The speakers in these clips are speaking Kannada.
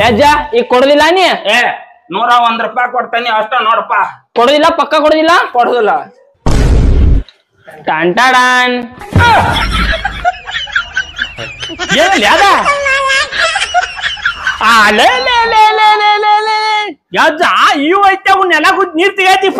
ಯಜ್ಜ ಈಗ ಕೊಡುದಿಲ್ಲ ನೀ ಏ ನೂರ ಒಂದ್ ರೂಪಾಯಿ ಕೊಡ್ತೇನಿ ಅಷ್ಟ ನೋಡಪ್ಪ ಕೊಡುದಿಲ್ಲ ಪಕ್ಕ ಕೊಡುದಿಲ್ಲ ಕೊಡುದಿಲ್ಲ ಟಂಟಾಡಾನ್ ಏನಲ್ಲಿ ಅದ ಆ, ಲೇ, ಲೇ, ಲೇ, ಲೇ, ಲೇ, ಲೇ, ಲೇ. ಯಜ್ಜ ಇವು ಐತೆ ಅವ್ನ ನೆಲ ಗುದ್ ನೀರ್ ತೆಗಿಯತಿಪ್ಪ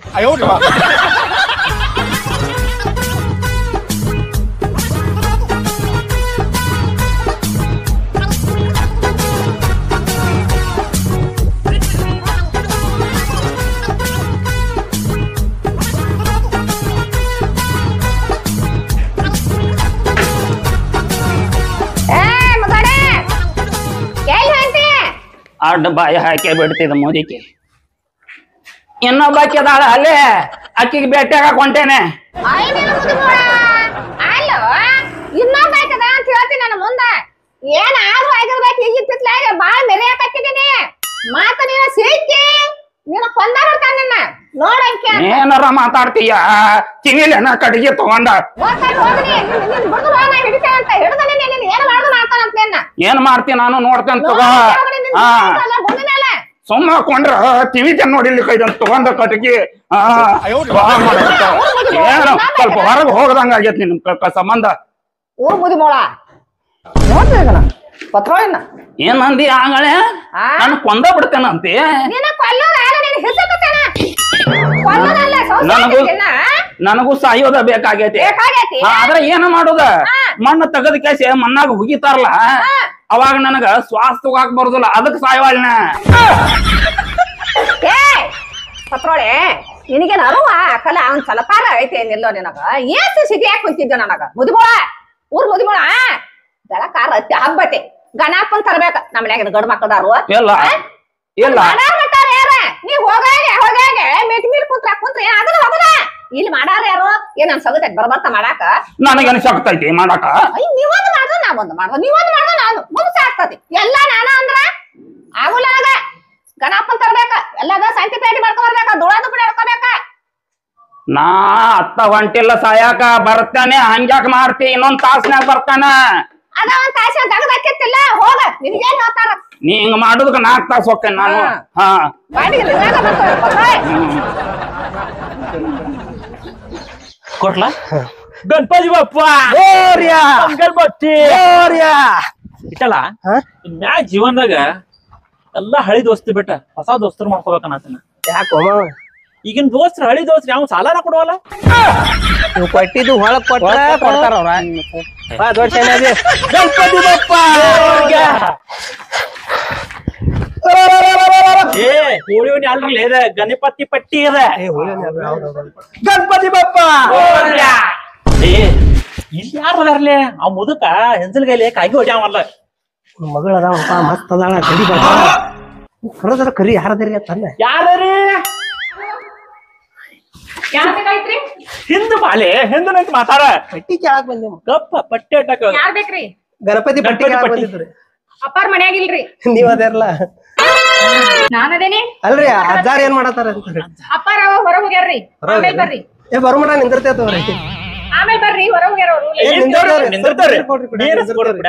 ಏ ಮಗನೇ ಎಲ್ಲಿ ಹೊಂಟಿ ಅಡ್ಡ ಬಾಯಿ ಹಾಕಿ ಬಿಡ್ತಿದ ಮುದಿಕೆ ಇನ್ನೊಬ್ಬಾಕಿ ಅದಾಳ ಅಲ್ಲೇ ಅಕ್ಕಿಗೆ ಭೇಟಿ ಆಗಕ್ ಹೊಂಟೇನೆ ಅಯ್ಯ ನಿನ್ನ ಮುದುಗೋಳ ಅಲ್ಲೋ ಇನ್ನೊಬ್ಬ ಆಯ್ತದ ಅಂತ ಹೇಳ್ತೀನಿ ನನ್ನ ಮುಂದ ಏನ್ ಆದ್ರೂ ಆಗಿರ್ಬೇಕು ಈಗಿತ್ತಿತ್ಲಾಗ ಬಾಳ ಮೆರೆಯಕತ್ತಿದ್ದೀನಿ ಮಾತ ನೀನ ಸಿಕ್ಕಿ ನೀನ ಕೊಂದಾರ ನಿನ್ನ ನೋಡಂಕೆ ಏನಾರ ಮಾತಾಡ್ತೀಯ ಕಿವಿಲೇನ ಕಡಿಗೆ ತಗೊಂಡ ಹೋಗ್ತಾನೆ ಹೋಗ್ರಿ ನಿನ್ನ ನಿನ್ನ ಬಿಡ್ದು ಹೋಗ ನಾ ಹಿಡಿತೇನೆ ಅಂತ ಹಿಡ್ದ ನಿನ್ನ ನಿನ್ನ ಏನು ಮಾಡ್ದು ಮಾಡ್ತಾನಂತ ನಿನ್ನ ಏನ್ ಮಾಡ್ತೀನಿ ನಾನು ನೋಡ್ತೇನೆ ತಗೋ ಹಾ ಸುಮ್ಮ ಹಾಕೊಂಡ್ರ ಟಿವಿ ಜನ್ ನೋಡಿಲಿ ಕೈದಂತ ತಗೊಂಡ ಕಟಗಿ ಹಾ ಬಾ ಮಾಡಕ್ಕ. ಏನು ಸ್ವಲ್ಪ ಹೊರಗೆ ಹೋಗದಂಗ ಆಗೈತಿ ನಿನ್ ಕ- ಕ- ಸಂಬಂಧ ಊರ್ ಮುದಿ ಮೋಳ ನೋಡ್ತಿದ್ದನ ಪತ್ರೋಳಿನ ಏನ್ ಅಂದಿ ಆಗಳೇ ಆ? ನಾನು ಕೊಂದ ಬಿಡ್ತೇನಂತೆ ನಿನ್ನ ಕೊಲ್ಲೋದ ಅಲ್ಲ ನಿನ್ನ ಹೆಸಕತ್ತೇನ ಕೊಲ್ಲೋದಲ್ಲ ನನಗೂ ಸೌಸಾಕಿನ ನನಗೂ ಸಾಯೋದ ಬೇಕಾಗೈತಿ ಬೇಕಾಗೈತಿ ಹಾ, ಆದ್ರೆ ಏನ ಮಾಡುದ ಮಣ್ಣು ತೆಗದ ಕೇಸಿ ಮಣ್ಣಾಗ ಹುಗಿತಾರಲ್ಲ ಅವಾಗ ನನಗ ಶ್ವಾಸ ತಗೋಕ್ ಬರುದಿಲ್ಲ ಅದಕ್ ಸಾಯವಾಳ್ನ ಏ ಪತ್ರೋಳೆ ನಿನಗೇನ ಅರುವ ಕಲ ಅವನ್ ಸಲಪಾರ ಐತೆ ನಿಲ್ಲೋ ನಿನಗ ಏನ್ ಸಿಟಿ ಯಾಕೆ ಕುಂತಿದ್ದೆ ನನಗ ಮುದಿಮೋಳ ಊರ್ ಮುದಿಮೋಳ ಬೆಳಕಾರ ಹತ್ತಿ ಹಬ್ಬತೆ ಗಣಪನ್ ತರ್ಬೇಕ ನಮ್ಮ ಮನ್ಯಾಗ ಗಂಡ್ ಮಕ್ಕಳದಾರು ಇಲ್ಲ ಇಲ್ಲ ಮಾಡಾರ ಮಟ್ಟಾರ ಯಾರ ನೀವ್ ಹೋಗಾಗೆ ಹೋಗಾಗೆ ಮೆಟ್ ಮೀರ್ ಕುಂತ್ರ ಕುಂತ್ರ ಅದನ್ನ ಹೋಗದ ಇಲ್ಲಿ ಮಾಡಾರ ಯಾರು ಏನ್ ನಮ್ ಸಗತೈತಿ ಬರ್ಬರ್ತ ಮಾಡಾಕ ನನಗೇನ್ ಶಕ್ತೈತಿ ಮಾಡಾಕ ಅಯ್ಯ ನೀವೊಂದು ಮಾಡ್ದ ನಾ ಒಂದು ಮಾಡ್ದ ನೀವೊಂದು ಮಾಡ್ದ ನಾನು ಮುಂದೆ ಆಗ್ತತಿ ಎಲ್ಲ ನಾನ ಅಂದ್ರ ಆಗುಲ್ಲ ಅದ ಗಣಪನ್ ತರ್ಬೇಕ ಎಲ್ಲದ ಸಂತಿ ಪೇಟಿ ಮಾಡ್ಕೊಂಡ್ಬರ್ಬೇಕ ಧೂಳ ದುಪ್ಪಡಿ ಹಿಡ್ಕೋಬೇಕ ನಾ ಅತ್ತ ಹೊಂಟಿಲ್ಲ ಸಾಯಾಕ ಬರ್ತೇನೆ ಹಂಗ್ಯಾಕ್ ಮಾಡ್ತಿ ಇನ್ನೊಂದ್ ತಾಸ್ನ್ಯಾಗ ಬರ್ತಾನ ಅದ ಒಂದ್ ತಾಸ ದಗದಕ್ಕಿತ್ತಿಲ್ಲ ಹೋಗ ನಿನ್ಗೇನ್ ಹೇಳ್ತಾರ ನೀ ಹಿಂಗ್ ಮಾಡುದಕ್ಕ ನಾಲ್ಕ್ ತಾಸ್ ಹೋಗ್ತೇನೆ ನಾನು ಹಾ ಬಾಡಿಗೆ ನಿಜಾಗ ಬರ್ತವೆ ಪತ್ರಾಯ್. ಕೊಟ್ಲಾ ಗಣಪತಿ ಬಪ್ಪ ಗಣಪತಿ ಇಟ್ಟಲ್ಲ ಮ್ಯಾ ಜೀವನದಾಗ ಎಲ್ಲಾ ಹಳಿ ದೋಸ್ತಿ ಬಿಟ್ಟ ಹೊಸ ದೋಸ್ತರು ಮಾಡ್ಕೋಬೇಕನ್ನತನ ಯಾಕೋ ಈಗಿನ ದೋಸ್ತ್ರ ಹಳಿ ದೋಸ್ತ್ರ ಯಾವ ಸಾಲನ ಕೊಡುವಲ್ಲ ನೀವು ಕೊಟ್ಟಿದ್ದು ಹೊಳಗ್ ಕೊಟ್ರ ಕೊಡ್ತಾರ ಅವ್ರ ಬಾ ದೊಡ್ಡ ಶಾಲೆ ಅದಿ. ಗಣಪತಿ ಬಪ್ಪ ಏ ಹೋಳಿ ಓಣಿ ಅಲ್ರಿ ಇದೆ ಗಣಪತಿ ಪಟ್ಟಿ ಇದೆ ಏ, ಹೋಗ್ಯಾನ ಅದು, ಹೌದು, ಹೌದು. ಗಣಪತಿ ಬಪ್ಪ ಏ ಇಲ್ಲಿ ಯಾರು ಅದಾರ್ಲೆ ಆ ಮುದುಕ ಹೆಂಜಲ್ಗೈಲಿ ಕಾಗಿ ಹೊಡ್ಯಾವಲ್ಲ ಮಗಳ ಅದಾವಪ್ಪ ಮಸ್ತ್ ಅದಾಳ ಕಡಿ ಬರ್ತಾಳ ಕರದ್ರ ಕರಿ ಯಾರದಿರಿ ಅಂತಂದೆ ಯಾರ್ರೀ ಯಾರ್ ಬೇಕಾಗಿತ್ರಿ ಹಿಂದ್ ಬಾಲೆ ಹಿಂದ್ ನಿಂತ್ ಮಾತಾಡ ಪಟ್ಟಿ ಕೇಳಕ್ ಬಂದೇವು ಗಪ್ಪ ಪಟ್ಟೆ ಅಟ್ಟಕ ಯಾರ್ ಬೇಕ್ರಿ ಗಣಪತಿ ಪಟ್ಟಿ ಗಣಪತಿ ಕೇಳಕ್ ಪಟ್ಟಿ. ಬಂದಿದ್ರಿ ಅಪ್ಪಾರ್ ಮನ್ಯಾಗಿಲ್ರಿ ನೀವ್ ಅದೇರ್ಲ ನಾನದೇನಿ ಅಲ್ರಿ ಅಜ್ಜಾರ್ ಏನ್ ಮಾಡತಾರ ಅಂತಾರಿ ಅಪ್ಪಾರ ಹೊರ ಹೋಗ್ಯಾರ್ರಿ ಆಮೇಲ್ ಬರ್ರಿ ಏ ಬರೋ ಮಟ ನಿಂದಿರ್ತೇವ್ರಿ ಆಮೇಲ್ ಬರ್ರಿ ಹೊರ ಹೋಗ್ಯಾರ ಅವ್ರು ಏ, ನಿಂದಿರ್ತಾವ್ರಿ. ನಿಂದಿರ್ತಾವ್ರಿ. ಸ್ವಲ್ಪ ಕೊಡ್ರಿ, ಕೊಡ್ರಿ, ನೀರ್ ನಿಂದಿರ್ತಾವ್ರಿ. ಕೊಡ್ರಿ ಬಿಡ.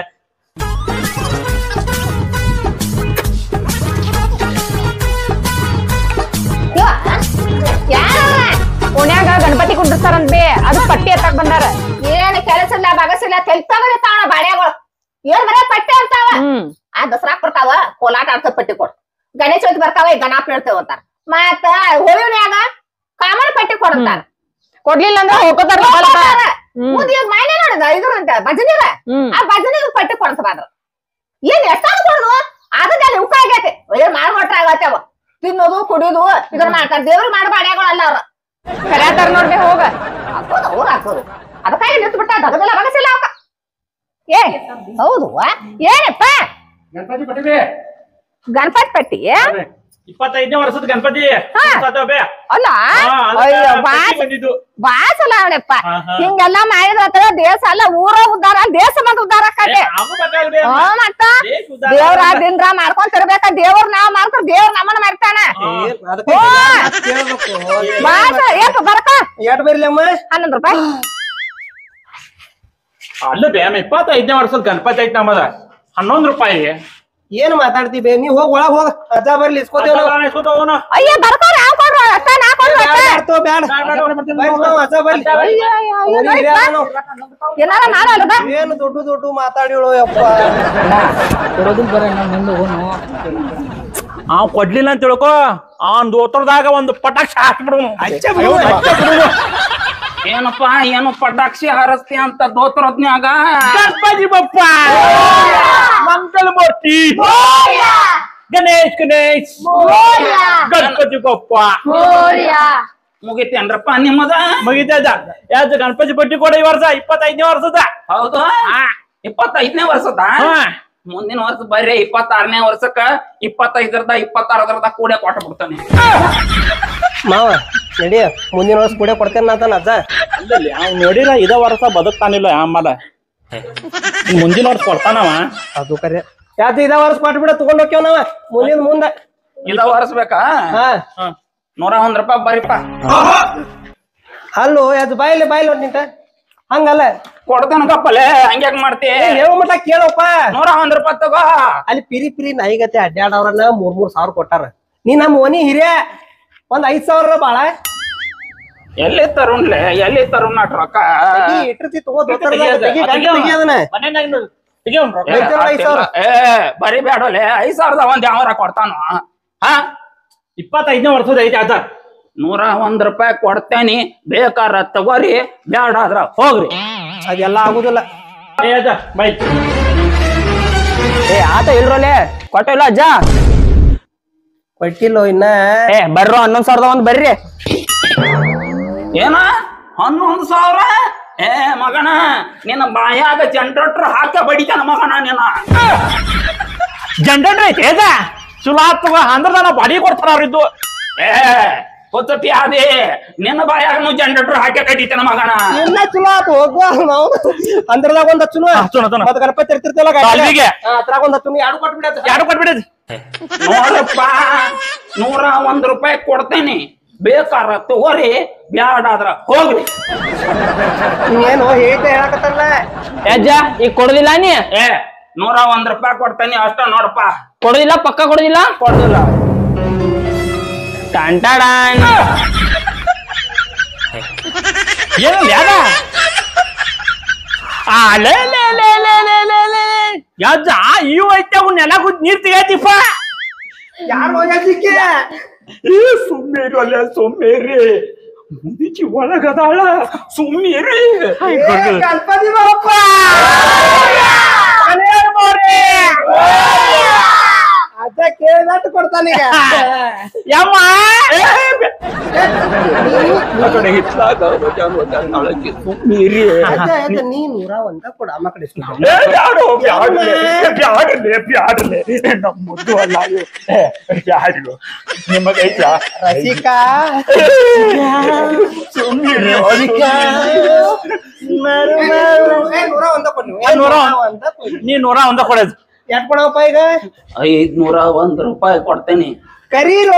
ಓಣ್ಯಾಗ ಗಣಪತಿ ಕುಂಡಿರ್ತಾರಂತ ಬೇ ಅದು ಪಟ್ಟಿ ಎತ್ತಾಕ್ ಬಂದಾರ ಏನ್ ಕೆಲಸ ಇಲ್ಲ ಬಗಸಿಲ್ಲ ತೆಲ್ತಾವರೆ ತಾಣ ಬಾಳ್ಯಾಗಳು ಏನ್ ಬರೇ ಪಟ್ಟಿ ಅಂತಾವ ಆ ದಸರಾಕ್ ಬರ್ತಾವ ಕೋಲಾಟ ಆಡ್ತ ಪಟ್ಟಿ ಕೊಡ್ ಗಣೇಶ ಚೌತಿ ಬರ್ತಾವ ಈ ಗಣಾಪ್ ಹೇಳ್ತೇವ ಅಂತಾರ ಮತ್ತ ಹೋಳಿನ್ಯಾಗ ಕಾಮನ್ ಪಟ್ಟಿ ಕೊಡಂತಾರ ಕೊಡ್ಲಿಲ್ಲ ಅಂದ್ರೆ ಹೋಗೋತಾರ ಮುಂದೆ ಈಗ ಮೈನೆ ನೋಡಿದ ಇದ್ರಂತ ಭಜನಿಗ ಆ ಭಜನಿಗೆ ಪಟ್ಟಿ ಕೊಡ್ತಾರ ಏನ್ ಎಷ್ಟಾಗ ಕೊಡುದು ಅದದಲ್ಲಿ ಉಕ್ಕ ಆಗೈತೆ ಏನ್ ಮಾಡ್ಕೊಟ್ರ ಆಗತ್ತೆ ಅವ ತಿನ್ನೋದು ಕುಡಿಯೋದು ಇದನ್ನ ಮಾಡ್ತಾರ ದೇವ್ರ ಮಾಡಿ ಬಾಡ್ಯಾಗಳಲ್ಲ ಅವ್ರ ಕರ್ಯಾತಾರ ನೋಡ್ಬೆ ಹೋಗ ಹಾಕೋದು ಅವ್ರು ಹಾಕೋದು ಅದಕ್ಕಾಗಿ ನಿಂತು ಬಿಟ್ಟ ದಗದಲ್ಲ ಬಗಸಿಲ್ಲ ಅವಕ ಏ ಹೌದು ಏನಪ್ಪ ಗಣಪತಿ ಪಟ್ಟಿದೆ ಗಣಪತಿ ಪಟ್ಟಿ ಇಪ್ಪತ್ತೈದನೇ ವರ್ಷದ ಗಣಪತಿ ಸಾತವೆ. ಅಲ್ಲ ಹಾ, ಅದಕ್ಕ ಅಯ್ಯೋ ಪಟ್ಟಿ ಬಾಸ್ ಬಂದಿದ್ದು ಬಾಸ್ ಅಲ್ಲ ಅವಳಪ್ಪ ಹಾ, ಹಾ. ಹಿಂಗೆಲ್ಲ ಮಾಡಿದ್ರ ದೇಶ ಅಲ್ಲ ಊರ ಉದ್ದಾರ ದೇಶ ಮಂದಿ ಉದ್ದಾರ ಏ, ಆಕತೆ ಆಗ್ಬೇಕಲ್ರಿ ಅಮ್ಮ. ಹ್ಞೂ ಮತ್ತ ದೇಶ ಉದ್ದಾರ ದೇವ್ರ ಆಗಲ್ಲ. ದಿನ್ರ ಮಾಡ್ಕೊಂಡ್ ತಿರ್ಬೇಕ ದೇವ್ರ ನಾವ್ ಮಾಡ್ತಾರ ದೇವ್ರ ನಮ್ಮನ್ನ ಮಾಡ್ತಾನ ಏ, ಅದಕ್ಕೆ ಮಾತ್ ಕೇಳ್ಬೇಕು ಬಾಸ ಏಪ ಬರ್ಕ ಎಟ್ ಬರ್ಲಿ ಅಮ್ಮ ಹನ್ನೊಂದು ರೂಪಾಯಿ ಅಲ್ಲ ಬೇಮ ಇಪ್ಪತ್ತೈದನೇ ವರ್ಷದ ಗಣಪತಿ ಐತಿ ನಮ್ಮದ ಹನ್ನೊಂದು ರೂಪಾಯಿ ಏನ್ ಮಾತಾಡ್ತಿ ಬೇ ನೀ ಹೋಗ್ ಒಳಗ್ ಹೋಗ ಅಜ್ಜ ಬರ್ಲಿ ಇಸ್ಕೋತೇವ್ ನಾವು ಅಯ್ಯ ಬರ್ತಾರ ಯಾವ ಕೊಡ್ರು ಅಷ್ಟ ನಾ ಕೊಡ್ರು ಅಷ್ಟ. ಬ್ಯಾಡ, ಬ್ಯಾಡ, ಬ್ಯಾಡ. ಬರ್ರಿ ನಾವು ಅಜ್ಜ ಬರ್ಲಿ ಅಯ್ಯ, ಅಯ್ಯ, ಅಯ್ಯ, ಅವ್ನಿಗೆ ಹಿರಿಯರ ನಾವು. ಏನಾರ ಮಾಡಲ್ದ ಏನು ದೊಡ್ಡ ದೊಡ್ಡ ಮಾತಾಡಿಳು ಯಪ್ಪ ಕೊಡೋದಿಲ್ಲ ಬರ ಮುಂದೆ ಹೋನು ಅವ್ ಕೊಡ್ಲಿಲ್ಲ ಅಂತ ತಿಳ್ಕೊ ಅವ್ನ್ ದೋತ್ರದಾಗ ಒಂದು ಪಟಾಕ್ಷ ಹಾಕ್ಬಿಡು ಅಜ್ಜ ಬಿಡು. ಏನಪ್ಪ ಏನು ಪಟಾಕ್ಷಿ ಹಾರಸ್ತಿ ಅಂತ ದೋತ್ರದ್ನ್ಯಾಗ ಗಣಪತಿ ಬಪ್ಪ ಮಂಗಲ ಮೂರ್ತಿ ಗಣೇಶ್ ಗಣೇಶ್ ಗಣಪತಿ ಬಪ್ಪ ಮುಗಿತೇನ್ರಪ್ಪ ನಿಮ್ಮದ ಮುಗಿತದ ಯಾವ್ದು ಗಣಪತಿ ಬಟ್ಟಿ ಕೊಡ ಈ ವರ್ಷ ಇಪ್ಪತ್ತೈದನೇ ವರ್ಷದ ಹೌದು ಇಪ್ಪತ್ತೈದನೇ ವರ್ಷದ ಹಾ. ಮುಂದಿನ ವರ್ಷ ಬರ್ರಿ ಇಪ್ಪತ್ತಾರನೇ ವರ್ಷಕ್ಕ ಇಪ್ಪತ್ತೈದರದ ಇಪ್ಪತ್ತಾರದ್ರದ ಕೂಡ ಕೊಟ್ಟ ಬಿಡ್ತಾನೆ ಮಾವ ನಡಿ ಮುಂದಿನ ವರ್ಷ ಕೂಡ ಕೊಡ್ತೇನೆ ನಾತನ ಅಜ್ಜ ಅಲ್ಲಲ್ಲಿ ಅವ್ನ್ ನೋಡಿರ ಇದ ವರ್ಷ ಬದುಕ್ತಾನಿಲ್ಲ ಆಮೇಲೆ ಮುಂದಿನ ವರ್ಷ ಕೊಡ್ತಾನವ ಅದು ಕರೆ ಯಾತ ಇದ ವರ್ಷ ಕೊಟ್ಬಿಡ ತಗೊಂಡ್ ಹೋಗ್ಯವ ನಾವ ಮುಂದಿನ ಮುಂದ ಇದ ವರ್ಷಬೇಕಾ ಹಾ ನೂರ ಒಂದ್ ರೂಪಾಯಿ ಬರಿಪ್ಪ ಅಲ್ಲೋ ಅದು ಬಾಯಿಲೆ ಬಾಯಿಲೆ ಹೊಂಟ್ ನಿಂತ ಹಂಗಲ್ಲ ಕೊಡ್ತೇನಕಪ್ಪಲೆ ಹಂಗ್ಯಾಕ್ ಮಾಡ್ತಿ ಏ, ಹೇಳೋ ಮಟ ಕೇಳಪ್ಪ ನೂರ ಒಂದ್ ರೂಪಾಯಿ ತಗೋ ಅಲ್ಲಿ ಪಿರಿ ಪಿರಿ ನಾಯಿಗತೆ ಅಡ್ಡಾಡವ್ರನ್ನ ಮೂರ್ ಮೂರ್ ಸಾವಿರ ಕೊಟ್ಟಾರ ನೀ ನಮ್ಮ ಓನಿ ಹಿರಿಯ ಒಂದ್ ಐದ್ ಸಾವಿರ ಬಾಳ ಎಲ್ಲಿ ತರುಣ್ಲೆ ಎಲ್ಲಿ ತರುಣ್ ನಾಟ್ ರೊಕ್ಕ ತೆಗಿ, ಇಟ್ಟಿರ್ತಿ ತಗೋ ದೋಸ್ತರ್ದಾಗ ತೆಗಿ, ಗಂಟೆ ತೆಗಿ ಅದನ್ನ ಏ, ಐದ್ ಸಾವಿರ, ಐದ್ ಸಾವಿರ. ಏ ಬರಿ ಬೇಡಲೆ ಐದ್ ಸಾವಿರದ ಒಂದ್ ಯಾವರ ಕೊಡ್ತಾನು ಹಾ ಇಪ್ಪತ್ತೈದನೇ ವರ್ಷದ ಐತಿ ಆತ ನೂರ ಒಂದ್ ರೂಪಾಯಿ ಕೊಡ್ತೇನಿ ಬೇಕಾರ ತಗೋರಿ ಬ್ಯಾಡಾದ್ರ ಹೋಗ್ರಿ ಅದೆಲ್ಲ ಆಗುದಿಲ್ಲ ಏ ಅಜ್ಜ ಬೈ ಏ ಆತ ಇಲ್ರೋಲೆ ಕೊಟ್ಟಿಲ್ಲ ಅಜ್ಜ ಕೊಟ್ಟಿಲ್ಲೋ ಇನ್ನ ಏ ಬರ್ರೋ ಹನ್ನೊಂದ್ ಸಾವಿರದ ಒಂದ್ ಬರ್ರಿ ಏನ ಹನ್ನೊಂದ್ ಸಾವಿರ ಏ ಮಗನ ನಿನ್ನ ಬಾಯಾಗ ಜನರೇಟರ್ ಹಾಕ ಬಡಿತಾನ ಮಗನ ನಿನ್ನ ಜನರೇಟರ್ ಐತಿ ಅದ ಚಲೋ ಆತವ ಅಂದ್ರ ನಾವು ಬಾಡಿ ಕೊಡ್ತಾರ ಅವ್ರಿದ್ದು ಏ ಹೊತ್ತತಿ ಅದೇ ನಿನ್ನ ಬಾಯಾಗನು ಜನರೇಟರ್ ಹಾಕಿ ಕಡಿತಾನ ಮಗನ ಎಲ್ಲ ಚಲೋ ಆತು ಹೋಗುವ ನಾವು ಅಂದ್ರದಾಗ ಒಂದ್ ಹಚ್ಚುನು ಹಚ್ಚುನು, ಹಚ್ಚುನು. ಮತ್ತ ಗಣಪತಿ ಇರ್ತಿರ್ತಲ್ಲ ಕಾಲ್ವಿಗೆ. ಅದ್ರಾಗ ಒಂದ್ ಹಚ್ಚುನು ಎರಡು ಕೊಟ್ಬಿಡತ್ತ ಯಾರು ಕೊಟ್ಬಿಡದ್ ನೋಡಪ್ಪ ನೂರ ಒಂದ್ ರೂಪಾಯಿ ಕೊಡ್ತೇನಿ ಬೇಕಾರ ತಗೋರಿ ಬ್ಯಾಡಾದ್ರ ಹೋಗ್ರಿ ಏನು ಹೇಳ್ತಾ ಹೇಳಕತ್ತಲ್ಲ ಏ ಅಜ್ಜ ಈಗ ಕೊಡುದಿಲ್ಲ ನೀ ಏ ನೂರ ಒಂದ್ ರೂಪಾಯಿ ಕೊಡ್ತೇನಿ ಅಷ್ಟ ನೋಡಪ್ಪ ಕೊಡುದಿಲ್ಲ ಪಕ್ಕ ಕೊಡುದಿಲ್ಲ ಕೊಡುದಿಲ್ಲ ಟಂಟಾಡಾನ್ ಏನು ಯಾದ ಆ ಲೇ ಲೇ ಲೇ ಲೇ ಲೇ ಲೇ ಲೇ ಯಾಜ್ಜ ಇವು ಐತೆ ಅವ್ನ ನೆಲ ಕುದ್ ನೀರ್ ತೆಗೈತಿಪ್ಪ ಯಾರು ಹೋಗ್ಯಾಜಿಕ್ಕೆ ಏ ಸುಮ್ಮೇರಿ ಅಲ್ಲ ಸುಮ್ಮೇರಿ ಮುದಿಚಿ ಒಳಗದಾಳ ಸುಮ್ಮೇರಿ ಗಣಪತಿ ಬಾಪ್ಪ ಅದ ಕೇಳಿದಟ್ಟು ಕೊಡ್ತಾನೀಗ ಯಮ್ಮ ಸುಮ್ಮೇರಿ ಅಜ್ಜ, ಅಜ್ಜ, ನೀ ನೂರ ಒಂದ ಕೊಡ ಅಮ್ಮ ಕಡೆ ಇಸ್ಕೊ. ಬ್ಯಾಡೋ ಬ್ಯಾಡಲೆ ಬ್ಯಾಡಲೆ ಬ್ಯಾಡಲೆ ನಮ್ಮ ಮುದ್ದು ಅಲ್ಲ ಅಯ್ಯೋ ಬ್ಯಾಡಲು ನಿಮಗೈತ ರಸಿಕಾ ಸುಮ್ಮಿರಿ ಏ, ನೂರ ಒಂದ ಕೊಡ್ ನೀವು. ಏ, ನೂರ ನೂರ ಒಂದ ಕೊಡ್. ನೀ ನೂರ ಒಂದ ಕೊಡೋದು ಎಷ್ಟ್ ಕೊಡವಪ್ಪ ಈಗ ಐದ್ನೂರ ಒಂದ್ ರೂಪಾಯಿ ಕೊಡ್ತೇನಿ ಕರೀರೋ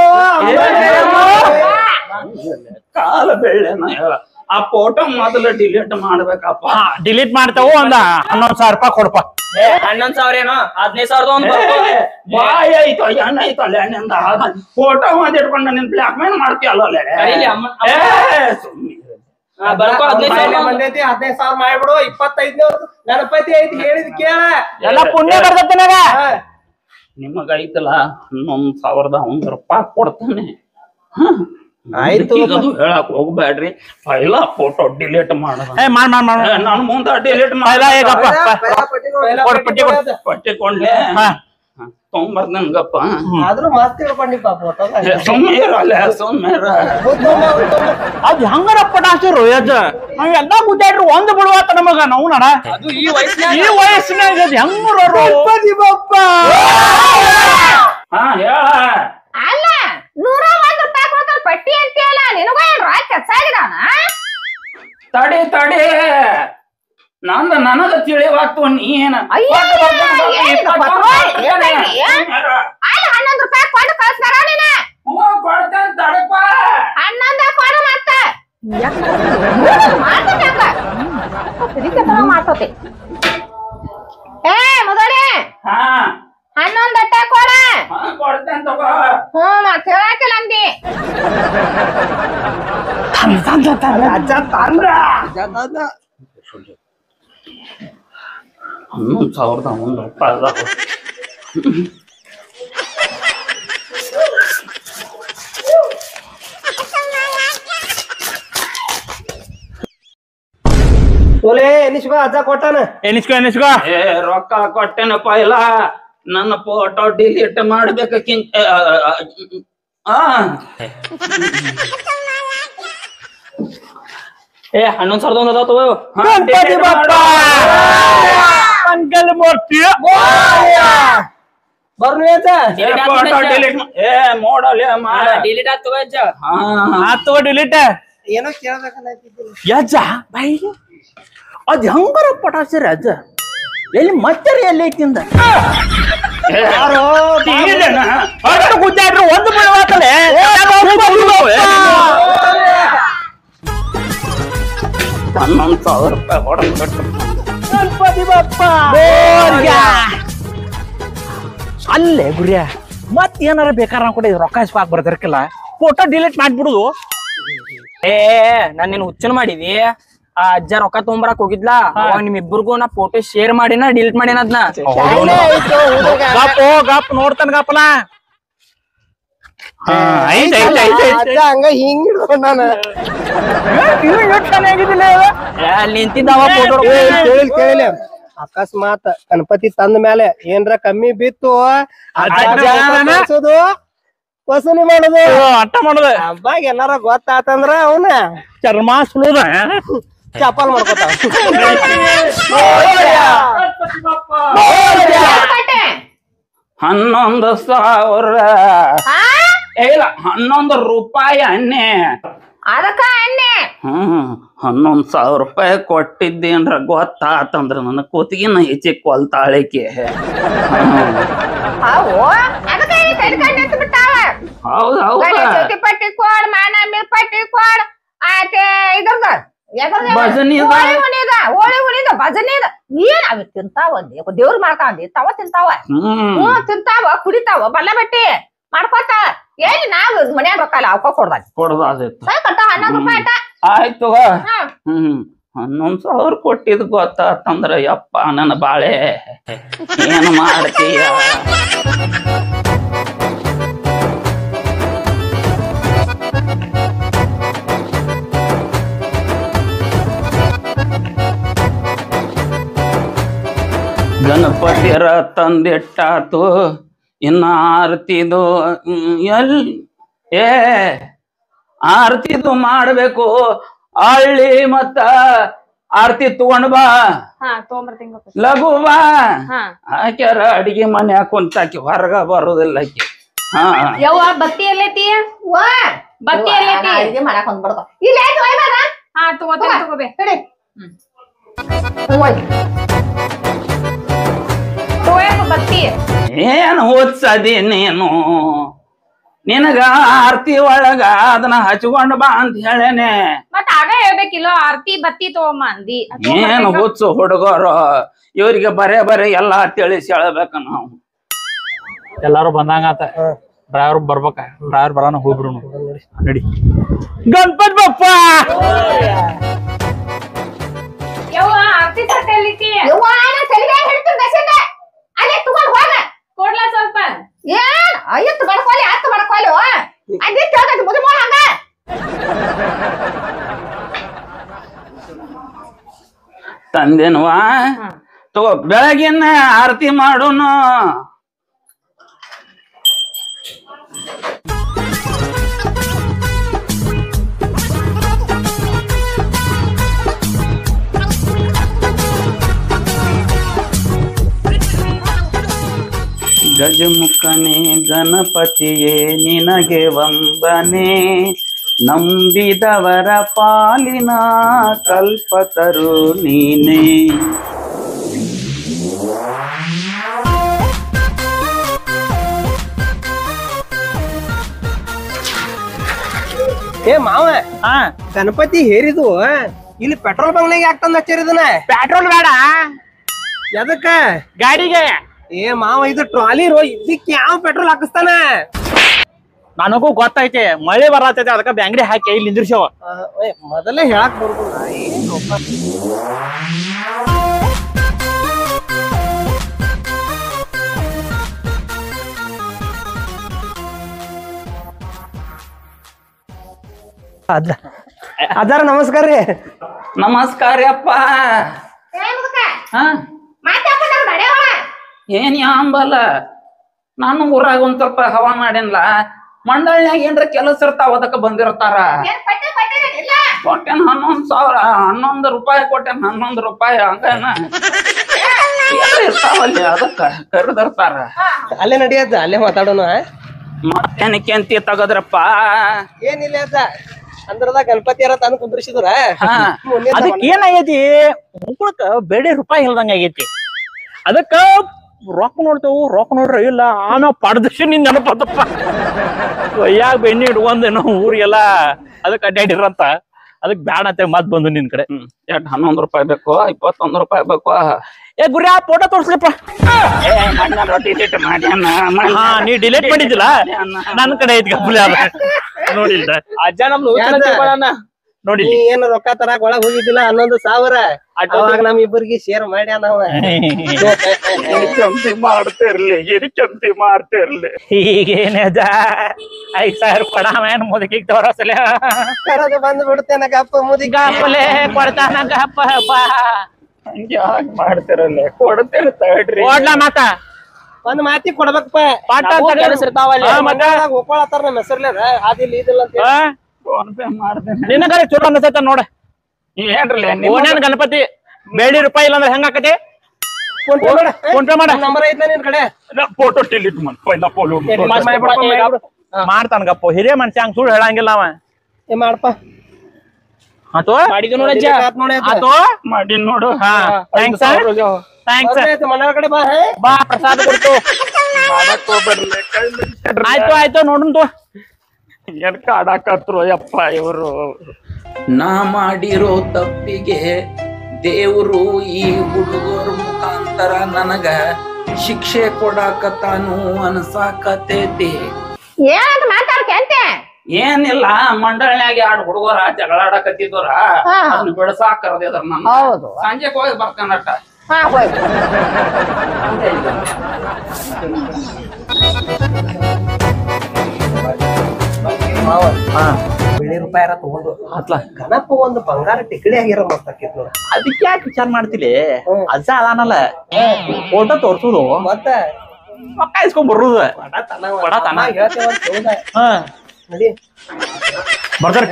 ಕಾಲ ಬೆಳ್ಳೆನ ಹೇಳ ಆ ಫೋಟೋ ಮೊದಲು ಡಿಲೀಟ್ ಮಾಡ್ಬೇಕಪ್ಪ ಡಿಲೀಟ್ ಮಾಡ್ತಾವು ಒಂದ ಹನ್ನೊಂದ್ ಸಾವಿರ ರೂಪಾಯಿ ಕೊಡಪ್ಪ ಹನ್ನೊಂದ್ ಸಾವಿರ ಏನೋ ಹದಿನೈದು ಸಾವಿರದ ಒಂದ್ ಬಾಯ್ ಆಯ್ತು ಎಣ್ಣ ಆಯ್ತು ಅಲ್ಲ ಎಣ್ಣಿಂದ ಫೋಟೋ ಒಂದ್ ಇಟ್ಕೊಂಡು ನಿನ್ ಬ್ಲಾಕ್ ಮೇಲ್ ಮಾಡ್ತೀಯಲ್ಲ ಅಲ್ಲೇ ಕರೀಲಿ ಅಮ್ಮ. ಏ, ಸುಮ್ನೆ ಇರು. ಬರ್ಕೋ ಹದಿನೈದು ಬಾಯ್ಲೆ ಸಾವಿರ ಬಂದೈತಿ ಹದಿನೈದು ಸಾವಿರ ಮಾಡ್ಬಿಡು ಇಪ್ಪತ್ತೈದನೇ ವರ್ಷ ಗಣಪತಿ ಐತಿ ಹೇಳಿದ್ ಕೇಳ ಎಲ್ಲ ಪುಣ್ಯ ಬರ್ತೈತೆ ನನಗ ಹಾ. ನಿಮಗೈತಲ್ಲ ಹನ್ನೊಂದ್ ಸಾವಿರದ ಒಂದ್ ರೂಪಾಯಿ ಕೊಡ್ತಾನೆ ಹ್ಮ್. ಆಯ್ತು. ಈಗ ಅದು ಹೇಳಕ್ ಹೋಗ್ಬೇಡ್ರಿ ಫೈಲ ಫೋಟೋ ಡಿಲೀಟ್ ಮಾಡ ಏ ಮಾಡ್ ಮಾಡ್ ಮಾಡ್ ನಾನು ಮುಂದ ಡಿಲೀಟ್ ಫೈಲ ಹೇಗಪ್ಪ? ಪೈಲ ಪಟ್ಟಿ ಕೊಡು, ಪೈಲ ಕೊಡು, ಪಟ್ಟಿ ಪಟ್ಟಿ ಕೊಡು. ಕೊಡು. ಪಟ್ಟಿಕೊಂಡ್ಲೆ ಹಾ. ತೊಂಬರ್ದನ್ಗಪ್ಪ ಆದ್ರೂ ಮಸ್ತ್ ತಿಳ್ಕೊಂಡಿಪ್ಪ ಫೋಟೋ ಸುಮ್ಮೀರ ಅಲ್ಲ ಸುಮ್ಮೀರ ಅದ್ ಹೆಂಗಾರ ಪಟಾಸಿರು ಯಜ್ಜ ನಾವ್ ಎಲ್ಲಾ ಗುದ್ದಾಡ್ರಿ ಒಂದ್ ಬಿಡುವಾತ ನಮಗ ನಾವು ನಡ ಅದು ಈ ವಯಸ್ಸಿನಾಗ ಈ ವಯಸ್ಸಿನಾಗ ಅದ್ ಹೆಂಗ್ರು ಹಾ ಹೇಳ ಅಲ್ಲ ನೂರ ಒಂದ್ ರೂಪಾಯಿ ಕೊಡ್ತಾರ ಪಟ್ಟಿ ಅಂತೀಯಲ್ಲ ನಿನಗೂ ಏನ್ ರಾಕ್ ಹೆಚ್ಚಾಗಿದಾನ ತಡಿ ತಡಿ ನಂದ ನನಗ ತಿಳಿವಾತು ನೀನ ಅಯ್ಯೋ, ಏನಿದು ಪತ್ರೋ? ಏನಾಯ್ತು? ಅಲ್ಲ ಹನ್ನೊಂದ್ ರೂಪಾಯಿ ಕೊಟ್ಟು ಕಳ್ಸ್ತಾರ ನೀನ ಕೊಡ್ತೇನೆ ತಡಪ್ಪ ಹನ್ನೊಂದ ಕೊಡು ಮತ್ತ ಮಾಡ್ತೈತೆ ಹಂಗ ತಿರಿಕೆ ತಗೊಂಡ್ ಮಾಡ್ತೈತಿ ಏ ಮುದೋಡಿ ಹಾ ಹನ್ನೊಂದ ಅಜ್ಜ ತಂದ ಅಜ್ಜ ತಂದ ಹನ್ನೊಂದು ಸಾವಿರದ ಒಂದು ರೂಪಾಯಿ ಅದಾವ ಓಲೆ ಎನಿಸ್ಕೋ ಅಜ್ಜ ಕೊಟ್ಟಾನ ಎನಿಸ್ಕೋ ಎನಿಸ್ಕೋ ಏ ರೊಕ್ಕ ಕೊಟ್ಟೆನಪ್ಪ ಇಲ್ಲ ನನ್ನ ಫೋಟೋ ಡಿಲೀಟ್ ಮಾಡ್ಬೇಕಿಂತ ಆ ಏ ಹನ್ನೊಂದ್ ಸಾವಿರದ ಒಂದ್ ಅದಾವ ತಗೋ ಹಾ, ಗಣಪತಿ delete ಬಪ್ಪ ಮಾಡು. ಮಂಗಲ ಮೂರ್ತಿ ಬರ್ನು ಅಜ್ಜ ಏ, photo delete ಮಾ- ಏ ಮೋಡಲೆ ಮಾಡ ಡಿಲೀಟ್ ಆತ್ ತಗೋ ಅಜ್ಜ ಹಾ ಆತೋ ಡಿಲೀಟ್ ಏನೋ ಕೇಳ್ಬೇಕಲ್ಲ ಯಜ್ಜ ಬೈ ಅದ್ ಹೆಂಗಾರ ಪಟಾಸರಿ ಅಜ್ಜ ಎಲ್ಲಿ ಮತ್ತೆ ಎಲ್ಲಿ ಐತಿಂದ ಏ, ತೀರಿದೇನ? ಅಷ್ಟು ಗುದ್ದಾಡ್ರು ಒಂದು ಬೀಳವಾತಲೆ ಹನ್ನೊಂದು ಸಾವಿರ ರೂಪಾಯಿ ಹೊಡೆದ್ಬಿಟ್ರು ಗಣಪತಿ ಬಪ್ಪ ಅಲ್ಲೇ ಗುರಿಯ ಮತ್ ಏನಾರ ಬೇಕಾರ ಅನ್ಕೊಂಡೆ ರೊಕ್ಕ ಇಸ್ಕಾಕ್ ಬರ್ತಿರ್ಕಿಲ್ಲ ಫೋಟೋ ಡಿಲೀಟ್ ಮಾಡ್ಬಿಡುದು ಏ ನಾನ್ ನಿನ್ ಹುಚ್ಚನ್ ಮಾಡಿದಿ ಆ ಅಜ್ಜ ರೊಕ್ಕ ತೊಗೊಂಬರಕ್ ಹೋಗಿದ್ಲಾ ಅವಾಗ ನಿಮ್ ಇಬ್ಬರಿಗೂ ನಾ ಫೋಟೋ ಶೇರ್ ಮಾಡಿನ ಡಿಲೀಟ್ ಮಾಡಿನ ಅದ್ನ ಗಪ್ ಓ, ಗಪ್ ನೋಡ್ತಾನ ಗಪ್ಪಲ ಐತ್ ಐತ್ ಐತ್ ಐತ್ ಅಜ್ಜ ಹಂಗ ಹಿಂಗ್ ಹಿಡ್ಕೊಂಡ್ ನಾನು ಚೆನ್ನಾಗಿದ್ದಿಲ್ಲ ಏ, ಅಲ್ಲಿ ನಿಂತಿದ್ದಾವ ಫೋಟೋ ಕೇಳಿ ಕೇಳಿ ಅಕಸ್ಮಾತ್ ಗಣಪತಿ ತಂದ ಮೇಲೆ ಏನ್ರ ಕಮ್ಮಿ ಬಿತ್ತು ಅಜ್ಜ ಅಜ್ಜನ? ಕಳ್ಸೋದು, ವಸೂಲಿ ಮಾಡೋದು ಅಟ್ಟ ಮಾಡೋದು ಹಬ್ಬಾಗ ಎಲ್ಲಾರ ಗೊತ್ತಾತಂದ್ರ ಅವನ ಚರ್ಮ ಸುಳುದ ಚಪ್ಪಲ್ ಮಾಡ್ಕೊತಾವ ಹನ್ನೊಂದು ಸಾವಿರ ಏ, ಇಲ್ಲ ಹನ್ನೊಂದು ರೂಪಾಯಿ ಅನ್ನೆ ಅದಕ್ಕ ಅನ್ನೆ ಹ್ಮ್ ಹನ್ನೊಂದು ಸಾವಿರ ರೂಪಾಯಿ ಕೊಟ್ಟಿದ್ದೇನ್ರ ಗೊತ್ತಾತಂದ್ರ ನನ್ನ ಕೂತಿಗಿನ ಹೆಚ್ಚಿ ಕೊಲ್ತಾಳಿಕೆ ಅವು ಅದಕ್ಕ ಕೈಡ್ಕೊಂಡ್ ನಿಂತು ಬಿಟ್ಟಾವ ಹೌದ್ ಹೌದ ಗಣೇಶ ಚೌತಿ ಪಟ್ಟಿ ಕೊಡ್ ಮಾನಂಬಿ ಪಟ್ಟಿ ಕೊಡ್ ಆತೆ ಇದ್ರದ ಭಜನಿದ? ಹೋಳಿ ಹುಣಿದ ಹೋಳಿ ಹುಣಿದ ಭಜನಿದ ಏನ್ ಅವ್ ತಿಂತಾವ ದೇವ್ರ ಮಾಡ್ತಾವ ತಾವ ತಿಂತಾವ ಹ್ಮ್ ಹ್ಮ್ ತಿಂತಾವ ಕುಡಿತಾವ ಬಲ್ಲ ಬಟ್ಟಿ ಮಾಡ್ಕೊತಾವ ಏನ್ ನಾವ್ ಮನ್ಯಾಗ ರೊಕ್ಕ ಇಲ್ಲ ಅವಕ್ಕ ಕೊಡ್ದಾಗ ಕೊಡದಾದಿತ್ತು ಕಟ್ಟ ಹನ್ನೊಂದು ರೂಪಾಯಿ ಆಟ ಆಯ್ತು ಹಾ. ಹ್ಮ್ ಹನ್ನೊಂದ್ ಸಾವಿರ ಕೊಟ್ಟಿದ್ ಗೊತ್ತಾತಂದ್ರ ಯಪ್ಪ ನನ್ನ ಬಾಳೆ ಏನ್ ಮಾಡ್ತೀಯ ಗಣಪತಿರ ತಂದಿಟ್ಟಾತು ಇನ್ನ ಆರ್ತಿದು ಹ್ಮ್, ಎಲ್ ಏ ಆರ್ತಿದು ಮಾಡ್ಬೇಕು ಹಳ್ಳಿ ಮತ್ತ ಆರ್ತಿ ತಗೊಂಡ್ ಬಾ ಹಾ ತೊಗೊಂಬರ್ತೀನಿ ಲಘು ಬಾ ಹಾ ಹಾಕ್ಯಾರ ಅಡಿಗೆ ಮನೆ ಕುಂತಾಕಿ ಹೊರಗ ಬರೋದಿಲ್ಲ ಆಕಿ ಹಾ ಯವ್ವ ಬತ್ತಿ ಎಲ್ಲೈತಿ ವಾ ಬತ್ತಿ ಎಲ್ಲೈತಿ ಅಡಿಗೆ ಮಾಡಕ್ ಒಂದ್ ಬಡ್ಕೊ ಇಲ್ಲ ಆಯ್ತು ಒಯ್ ಬಾರ ಹಾ ತಗೋತೇನೆ ತಗೋಬೇ ಹಿಡಿ ಒಯ್ ತಗೋಯಪ್ಪ ಬತ್ತಿ ಏನ್ ಓದ್ಸದಿ ನೀನು ನಿನಗ ಆರ್ತಿ ಒಳಗ ಅದನ್ನ ಹಚ್ಕೊಂಡ್ ಬಾ ಅಂತ ಹೇಳೇನೆ ಮತ್ ಆಗ ಹೇಳ್ಬೇಕಿಲ್ಲೋ ಆರ್ತಿ ಬತ್ತಿ ತಗೊಂಬ ಅಂದಿ ಅದ್ ಏನ್ ತಗೊಂಬರ್ಬೇಕಾ? ಹುಚ್ಚು ಹುಡುಗರು ಇವ್ರಿಗೆ ಬರೇ ಬರೇ ಎಲ್ಲಾ ತಿಳಿಸಿ ಹೇಳ್ಬೇಕ ನಾವು ಎಲ್ಲಾರು ಬಂದಂಗ ಆತ ಡ್ರೈವರ್ ಬರ್ಬೇಕ ಡ್ರೈವರ್ ಬರಾನ ಹೋಗ್ಬಿಡು ನಡಿ ಗಣಪತಿ ಬಪ್ಪ ಯವ್ವ ಆರ್ತಿ ಸತ್ತ ಎಲ್ಲೈತಿ ಯವ್ವ ನಾ ತಲೆಗೆ ಹಿಡ್ತೀನಿ ದಸಿಂದ ಅಲ್ಲೇ ತಗೊಂಡ್ ಹೋಗ ಕೊಡ್ಲಾ ಸ್ವಲ್ಪ ಏನ್ ಐತ್ತು ಬಡ್ಕೊಲಿ ಹತ್ತು ಬಡ್ಕೊಲಿ ಅದೇ ಕೇಳ್ದೈತಿ ಮುದಿ ಮೋಳ ಹಂಗ ತಂದೇನ್ವಾ ತಗೋ ಬೆಳಗಿನ ಆರತಿ ಮಾಡೋನು ಗಜಮುಖನೇ ಗಣಪತಿಯೇ ನಿನಗೆ ವಂದನೆ ನಂಬಿದವರ ಪಾಲಿನ ಕಲ್ಪತರು ನೀನೇ ಏ ಮಾವ ಹಾ ಗಣಪತಿ ಹೇರಿದು ಇಲ್ಲಿ ಪೆಟ್ರೋಲ್ ಬಂಕ್ನಾಗ ಯಾಕೆ ತಂದ ಹಚ್ಚಿರಿದನ ಪೆಟ್ರೋಲ್ ಬೇಡ ಎದಕ್ಕ ಗಾಡಿಗೆ ಏ ಮಾವ ಇದು ಟ್ರಾಲಿ ರೋ ಇದಕ್ಕೆ ಯಾವ ಪೆಟ್ರೋಲ್ ಹಾಕಿಸ್ತಾನ ನನಗೂ ಗೊತ್ತೈತಿ ಮಳೆ ಬರತೈತಿ ಅದಕ್ಕ ಬ್ಯಾಂಗ್ಡಿ ಹಾಕಿ ಇಲ್ಲಿ ನಿಂದ್ರಿಸವ ಆ, ಏ, ಮೊದಲೇ ಹೇಳಕ್ ಬರ್ಬೋದು ಏನು ಅದ ಅದಾರ ನಮಸ್ಕಾರ ರೀ ನಮಸ್ಕಾರ ಅಪ್ಪ ಹಾ ಏನ್ ಯಾಂಬಲ್ಲ ನಾನು ಊರಾಗ ಒಂದ್ ಸ್ವಲ್ಪ ಹವಾ ಮಾಡಿನ್ಲ ಮಂಡಳ್ನ್ಯಾಗ ಏನ್ರ ಕೆಲಸ ಇರ್ತಾವ ಅದಕ್ಕ ಬಂದಿರ್ತಾರ ಕೊಟ್ಟೆನ್ ಹನ್ನೊಂದ್ ಸಾವಿರ ಹನ್ನೊಂದು ರೂಪಾಯಿ ಕೊಟ್ಟೆನ್ ಹನ್ನೊಂದು ರೂಪಾಯಿ ಹಂಗನ ಏನ್ರ ಇರ್ತಾವಲ್ಲಿ ಅದಕ್ಕ ಕರೆದಿರ್ತಾರ ಅಲ್ಲೇ ನಡಿಯತ್ತ ಅಲ್ಲೇ ಮಾತಾಡೋಣ ಮತ್ತೇನ ಕೆಂತಿ ತಗದ್ರಪ್ಪ ಏನಿಲ್ಲ ಅದ ಅಂದ್ರದ ಗಣಪತಿ ಯಾರ ತಂದು ಕುಂದ್ರಿಸಿದ್ರ ಹಾ ಅದಕ್ಕ ಏನಾಗೈತಿ ಮುಕ್ಕಳಕ್ಕ ಬೇಡಿ ರೂಪಾಯಿ ಇಲ್ದಂಗ ಆಗೈತಿ ಅದಕ್ಕ ರೊಕ್ಕ ನೋಡ್ತೇವು ರೊಕ್ಕ ನೋಡ್ರಿ ಇಲ್ಲ ಆಮೇಲೆ ಪಡ್ದಷ್ಟು ನಿನ್ ನೆನಪತ್ತಪ್ಪ ಯಾಕ ಬೆಣ್ಣೆ ಇಟ್ಕೊಂಡೇನೋ ಊರಿಗೆಲ್ಲ ಅದಕ್ಕೆ ಅಡ್ಡಾಡಿರಂತ ಅದಕ್ ಬ್ಯಾಡ ಅಂತ ಮತ್ ಬಂದು ನಿನ್ ಕಡೆ ಹ್ಮ್ ಎಷ್ಟ್ ಹನ್ನೊಂದು ರೂಪಾಯಿ ಬೇಕು ಇಪ್ಪತ್ತೊಂದು ರೂಪಾಯಿ ಬೇಕು ಏ ಗುರಿ ಆ ಫೋಟೋ ತೋರ್ಸ್ಲಿಪ್ಪ ಏ ಮಣ್ಣ ರೊಟ್ಟಿ ಸಿಟ್ಟು ಮಾಡ್ಯಾನ ಮಣ್ಣ ಹಾ ನೀ ಡಿಲೀಟ್ ಮಾಡಿದ್ದಿಲ್ಲ ನನ್ ಕಡೆ ಐತಿ ಗಪ್ಲೆ ಅದ ನೋಡಿಲ್ಲ ಅಜ್ಜ ನಮ್ದು ನೋಡಿ ನೀ ಏನ್ ರೊಕ್ಕ ತರಾಕ್ ಒಳಗ್ ಹೋಗಿದ್ದಿಲ್ಲ ಹನ್ನೊಂದು ಸಾವಿರ ಅವಾಗ ನಮ್ ಇಬ್ಬರಿಗೆ ಶೇರ್ ಮಾಡ್ಯಾನ ಅವ ಹಿರಿಕಂತಿ ಮಾಡ್ತಿರ್ಲಿ ಹಿರಿಕಂತಿ ಮಾಡ್ತಿರ್ಲಿ ಹೀಗೇನೆ ಅದ ಐದ್ ಸಾವಿರ ಕೊಡಾಮೇನ್ ಮುದುಕಿಗ್ ತೋರಸಲೆ ಕರದ ಬಂದ್ ಬಿಡ್ತೇನ ಗಪ್ಪ ಮುದಿ ಗಪ್ಪಲೆ ಕೊಡ್ತಾನ ಗಪ್ಪ ಬಾ ಹಂಗೆ ಹಾಗೆ ಮಾಡ್ತಿರಲ್ಲ ಕೊಡ್ತೇನೆ ತಡ್ರಿ ಓಡ್ಲಾ ಮಾತ ಒಂದ್ ಮಾತಿ ಕೊಡ್ಬೇಕಪ್ಪ ಪಾಠ ಅಂತ ಕೆಲಸ ಇರ್ತಾವಲ್ಲಿ ಹಾ, ಮತ್ತೆ? ಹೋಗ್ಕೊಳತ್ತಾರ ನಮ್ಮ ಹೆಸರ್ಲೇದ ಅದಿಲ್ಲ ಇದಿಲ್ಲ ಅಂತ ಹೇಳಿ. ಆ? ಫೋನ್ ಪೇ ಮಾಡ್ತೇನೆ ನಿನ್ನ ಕಡೆ ಚಲೋ ಅನ್ಸತ್ತ ನೋಡ ಏನ್ರಲ್ಲ ನಿಮ್ಮ ಓಣ್ಯಾನ್ ಗಣಪತಿ ಬೇಡಿ ರೂಪಾಯಿ ಇಲ್ಲ ಅಂದ್ರೆ ಹೆಂಗ ಆಕತಿ ಫೋನ್ ಪೇ ಮಾಡ ಫೋನ್ ಪೇ ಮಾಡ ನಂಬರ್ ಐತ್ಲ ನಿನ್ ಕಡೆ ಫೋಟೋ ಡಿಲೀಟ್ ಮಾಡಿ ಪೈಲ ಫೋಟೋ ಮಾಡ್ತಾನ ಗಪ್ಪ ಹಿರಿಯ ಮನುಷ್ಯ ಹಂಗ ಸುಳ್ಳು ಹೇಳಂಗಿಲ್ಲ ಅವ ಏ ಮಾಡಪ್ಪ ಆತೋ ಮಾಡಿದ ನೋಡಜ್ಜ ಆತ್ ನೋಡಿ ಆಯ್ತು. ಆತೋ ಮಾಡಿ ನೋಡು ಹಾ ಥ್ಯಾಂಕ್ಸ್ ಥ್ಯಾಂಕ್ಸ್ ಬರ್ರಿ ಆಯ್ತು, ಮನೆ ಕಡೆ ಬಾ ಹೇ. ಬಾ ಪ್ರಸಾದ ಕೊಡ್ತು ಮಾಡಕ್ ಹೋಗ್ಬರ್ಲಿ ಕೈ ಮುಗಿಸ್ಬಿಡ್ರಿ. ಆಯ್ತು ಆಯ್ತು ನೋಡೋಣ ತೋ ಏನ್ ಕಾಡಾಕತ್ರು ಯಪ್ಪ ಇವರು ನಾ ಮಾಡಿರೋ ತಪ್ಪಿಗೆ ದೇವರು ಈ ಹುಡುಗರ ಮುಖಾಂತರ ನನಗ ಶಿಕ್ಷೆ ಕೊಡಾಕತ್ತಾನು ಅನ್ಸಾಕತೈತಿ ಏನಂತ ಮಾತಾಡ್ಕೆ ಅಂತೆ ಏನಿಲ್ಲ ಮಂಡಳ್ನ್ಯಾಗ ಎರಡು ಹುಡುಗರ ಜಗಳಾಡಕತ್ತಿದ್ದರ ಹಾ. ಅದನ್ನ ಬಿಡಸಾಕ್ ಕರ್ದಿದ್ರ ನನ್ನ ಹೌದು ಸಂಜೆಗ್ ಹೋಗಿ ಬರ್ತಾನಟ್ಟ ಹಾ ಹೋಯ್ತು ಮಾವ ಬೆಳ್ಳಿ ರೂಪಾಯಿ ಯಾರ ತಗೊಂಡು ಆತ್ಲ ಗಣಪ ಒಂದು ಬಂಗಾರ ಟಿಕಡಿ ಆಗಿರೋ ಮತ್ತಾಕಿತ್ ನೋಡ ಅದಕ್ಕೆ ಯಾಕೆ ವಿಚಾರ ಮಾಡ್ತಿಲಿ ಅಜ್ಜ ಅದಾನಲ್ಲ ಫೋಟೋ ತೋರ್ಸುದು ಮತ್ತ ರೊಕ್ಕ ಇಸ್ಕೊಂಡ್ ಬರುದು ಬಡತನ ಬಡತನ. ಅಮ್ಮ ಹೇಳ್ತೇವ ಅಂತ ಹೇಳ್ದ. ಹಾ ನಡಿ ಬರ್ತಾರೆ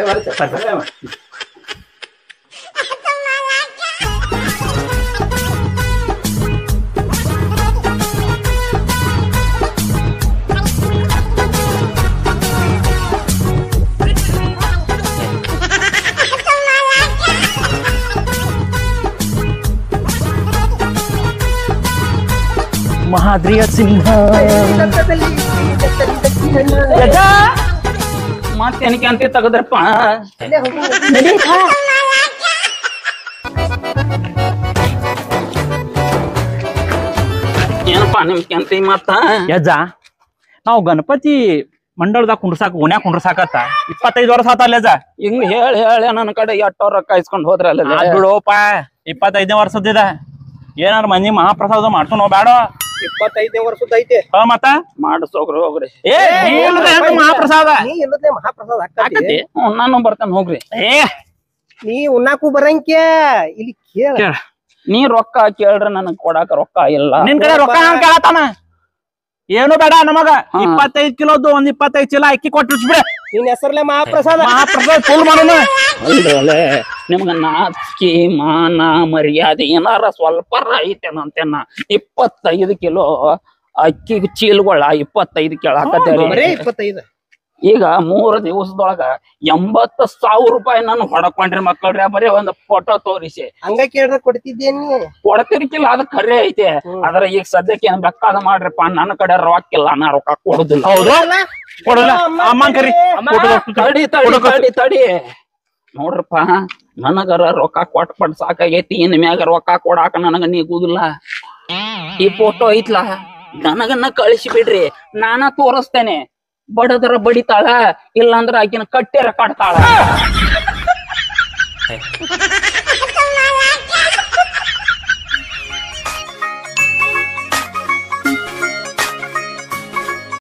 ಮಹಾದ್ರಿಯ ಸಿಂಹ ಯಜ, ಮತ್ತೇನಕ್ಕೆ ಅಂತ ತೆಗದ್ರಪ್ಪ ಏನಪ್ಪಾ ನಿಮ್ ಕೆಂತಿ ಮತ್ತ ಯಜ್ಜ ನಾವು ಗಣಪತಿ ಮಂಡಳದಾಗ ಕುಂಡ್ರಸಾಕ ಓನ್ಯಾಗ ಕುಂಡ್ರಸಾಕತ್ತ ಇಪ್ಪತ್ತೈದು ವರ್ಷ ಆತಲ್ಲ ಯಜ್ಜ ಹಿಂಗ್ ಹೇಳಿ ಹೇಳಿ ನನ್ನ ಕಡೆ ಎಟ್ಟೋ ರೊಕ್ಕ ಇಸ್ಕೊಂಡ್ ಹೋದ್ರಲ್ಲ ಆತ್ ಬಿಡೋಪ ಇಪ್ಪತ್ತೈದನೇ ವರ್ಷದಿದ ಏನಾರ ಮಂದಿ ಮಹಾಪ್ರಸಾದ ಮಾಡ್ಸೋಣ ಬೇಡ ಇಪ್ಪತ್ತೈದನೇ ವರ್ಷದ ಐತೆ ಹ ಮತ್ತ ಮಾಡಿಸೋಗ್ರಿ ಹೋಗ್ರಿ ಏ ನೀ ಇಲ್ಲದ ಹೆಂಗ್ ಮಹಾಪ್ರಸಾದ ನೀ ಇಲ್ಲದೆ ಮಹಾಪ್ರಸಾದ ಆಕ್ಕತಿ ಆಕತಿ ಹ್ಞೂ ನಾನು ಬರ್ತೇನೆ ಹೋಗ್ರಿ ಏ ನೀ ಉಣ್ಣಾಕು ಬರಂಕ್ಯ ಇಲ್ಲಿ ಕೇಳ ಕೇಳ ನೀ ರೊಕ್ಕ ಕೇಳ್ರಿ ನನಗ್ ಕೊಡಾಕ ರೊಕ್ಕ ಇಲ್ಲ ನಿನ್ ಕಡೆ ರೊಕ್ಕ ಹಂಗ ಕೇಳತಾನ ಏನು ಬೇಡ ನಮಗ ಇಪ್ಪತ್ತೈದ್ ಕಿಲೋದು ಒಂದ್ ಇಪ್ಪತ್ತೈದ್ ಚೀಲ ಅಕ್ಕಿ ಕೊಟ್ಟಿರ್ಸ್ಬಿಡ ನಿನ್ ಹೆಸರ್ಲೆ ಮಹಾಪ್ರಸಾದ ಮಹಾಪ್ರಸಾದ ಫುಲ್ ಮಾಡೋಣ ಅಲ್ರಲೆ ನಿಮ್ಗ ನಾಚಿಕೆ ಮಾನ ಮರ್ಯಾದೆ ಏನಾರ ಸ್ವಲ್ಪ ಐತೇನಂತೇನ ಇಪ್ಪತ್ತೈದು ಕಿಲೋ ಅಕ್ಕಿ ಚೀಲಗಳ ಇಪ್ಪತ್ತೈದು ಬರೇ ಕೇಳಾಕತ್ತೇರಿ ಇಪ್ಪತ್ತೈದು ಈಗ ಮೂರ್ ದಿವಸದೊಳಗ ಎಂಬತ್ತು ಸಾವಿರ ರೂಪಾಯಿ ನಾನು ಹೊಡಕೊಂಡ್ರಿ ಮಕ್ಕಳ್ರಿ ಬರೀ ಒಂದ್ ಫೋಟೋ ತೋರಿಸಿ ಹಂಗ ಕೇಳ್ರ ಕೊಡ್ತಿದ್ದೇನಿ ಕೊಡ್ತಿರ್ಕಿಲ್ಲ ಅದ ಖರೆ ಐತೆ ಆದ್ರ ಈಗ ಸದ್ಯಕ್ಕೆ ಏನ್ ಬೇಕಾದ ಮಾಡ್ರಿಪ್ಪ ನನ್ನ ಕಡೆ ರೊಕ್ಕ ಇಲ್ಲ ನಾ ರೊಕ್ಕ ಕೊಡುದಿಲ್ಲ ಹೌದು ಕೊಡಲ್ಲ ಅಮ್ಮನ್ ಕರಿ ತಡಿ ತಡಿ ತಡಿ ತಡಿ ನೋಡ್ರಪ್ಪ ನನಗರ ರೊಕ್ಕ ಕೊಟ್ ಪಟ್ ಸಾಕಾಗೈತಿ ಇನ್ ಮ್ಯಾಗ ರೊಕ್ಕ ಕೊಡಾಕ ನನಗ ನೀಗುದಿಲ್ಲ ಈ ಫೋಟೋ ಐತ್ಲಾ ನನಗನ್ನ ಕಳಿಸಿ ಬಿಡ್ರಿ ನಾನ ತೋರಿಸ್ತೇನೆ ಬಡದ್ರ ಬಡಿತಾಳ ಇಲ್ಲಾಂದ್ರ ಆಕಿನ ಕಟ್ಟೆರ ಕಟ್ತಾಳ